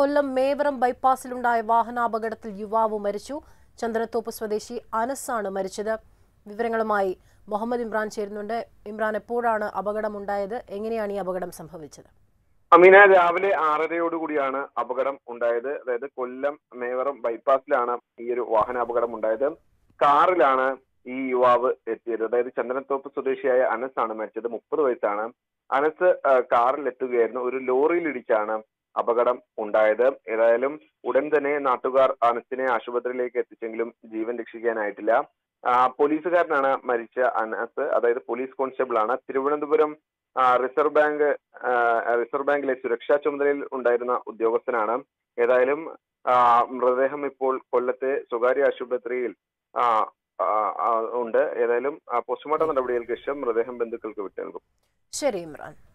കൊല്ലം മേവറം ബൈപ്പാസിലുണ്ടായ വാഹനാപകടത്തിൽ യുവാവ് മരിച്ചു ചന്ദനത്തോപ്പ് സ്വദേശി അനസാണ് മരിച്ചത് വിവരങ്ങളുമായി മുഹമ്മദ് ഇമ്രാൻ ചേരുന്നുണ്ട് ഇമ്രാൻ എപ്പോഴാണ് അപകടമുണ്ടായത് എങ്ങനെയാണ് ഈ അപകടം സംഭവിച്ചത് അമീന രാവിലെ ആറരയോടുകൂടിയാണ് അപകടം ഉണ്ടായത് അതായത് കൊല്ലം മേവറം ബൈപ്പാസിലാണ് ഈ ഒരു വാഹനാപകടം ഉണ്ടായത് കാറിലാണ് ഈ യുവാവ് എത്തിയത് അതായത് ചന്ദനത്തോപ്പ് സ്വദേശിയായ അനസ് ആണ് മരിച്ചത് മുപ്പത് വയസ്സാണ് അനസ് ആ, കാറിൽ എത്തുകയായിരുന്നു ഒരു ലോറിയിൽ ഇടിച്ചാണ് അപകടം ഉണ്ടായത് ഏതായാലും ഉടൻ തന്നെ നാട്ടുകാർ അനസിനെ ആശുപത്രിയിലേക്ക് എത്തിച്ചെങ്കിലും ജീവൻ രക്ഷിക്കാനായിട്ടില്ല ആ, പോലീസുകാരനാണ് മരിച്ച അനസ് അതായത് പോലീസ് കോൺസ്റ്റബിൾ ആണ് തിരുവനന്തപുരം ആ, റിസർവ് ബാങ്ക് ആ, റിസർവ് ബാങ്കിലെ സുരക്ഷാ ചുമതലയിൽ ഉണ്ടായിരുന്ന ഉദ്യോഗസ്ഥനാണ് ഏതായാലും ആ, മൃതദേഹം ഇപ്പോൾ കൊല്ലത്തെ സ്വകാര്യ ആശുപത്രിയിൽ ആ, ആ, ആ, ഉണ്ട് ഏതായാലും ആ, പോസ്റ്റ്മോർട്ടം നടപടികൾക്ക് ശേഷം മൃതദേഹം ബന്ധുക്കൾക്ക് വിട്ടു നൽകും ശരി ഇമ്രാൻ